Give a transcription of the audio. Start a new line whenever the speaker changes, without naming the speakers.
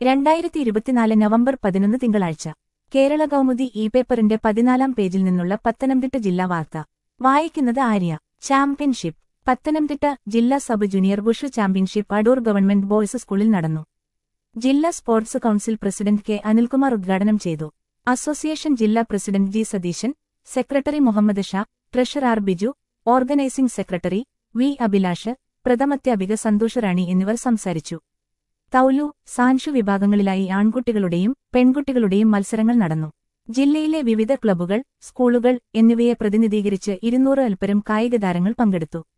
രണ്ടായിരത്തി ഇരുപത്തിനാല് നവംബർ പതിനൊന്ന് തിങ്കളാഴ്ച കേരള കൗമുദി ഇ പേപ്പറിന്റെ പതിനാലാം പേജിൽ നിന്നുള്ള പത്തനംതിട്ട ജില്ലാ വാർത്ത വായിക്കുന്നത് ആര്യ ചാമ്പ്യൻഷിപ്പ് പത്തനംതിട്ട ജില്ലാ സബ് ജൂനിയർ ബുഷ് ചാമ്പ്യൻഷിപ്പ് അടൂർ ഗവൺമെന്റ് ബോയ്സ് സ്കൂളിൽ നടന്നു ജില്ലാ sports council president K Anilkumar ഉദ്ഘാടനം ചെയ്തു അസോസിയേഷൻ ജില്ലാ president G Satheesan secretary Muhammad Shah treasurer Biju organising secretary V Abhilash പ്രഥമധ്യാപിക സന്തോഷ് റാണി എന്നിവർ സംസാരിച്ചു തൗലു സാൻഷു വിഭാഗങ്ങളിലായി ആൺകുട്ടികളുടെയും പെൺകുട്ടികളുടെയും മത്സരങ്ങൾ നടന്നു ജില്ലയിലെ വിവിധ ക്ലബ്ബുകൾ സ്കൂളുകൾ എന്നിവയെ പ്രതിനിധീകരിച്ച് ഇരുന്നൂറ് അൽപ്പരം കായിക താരങ്ങൾ പങ്കെടുത്തു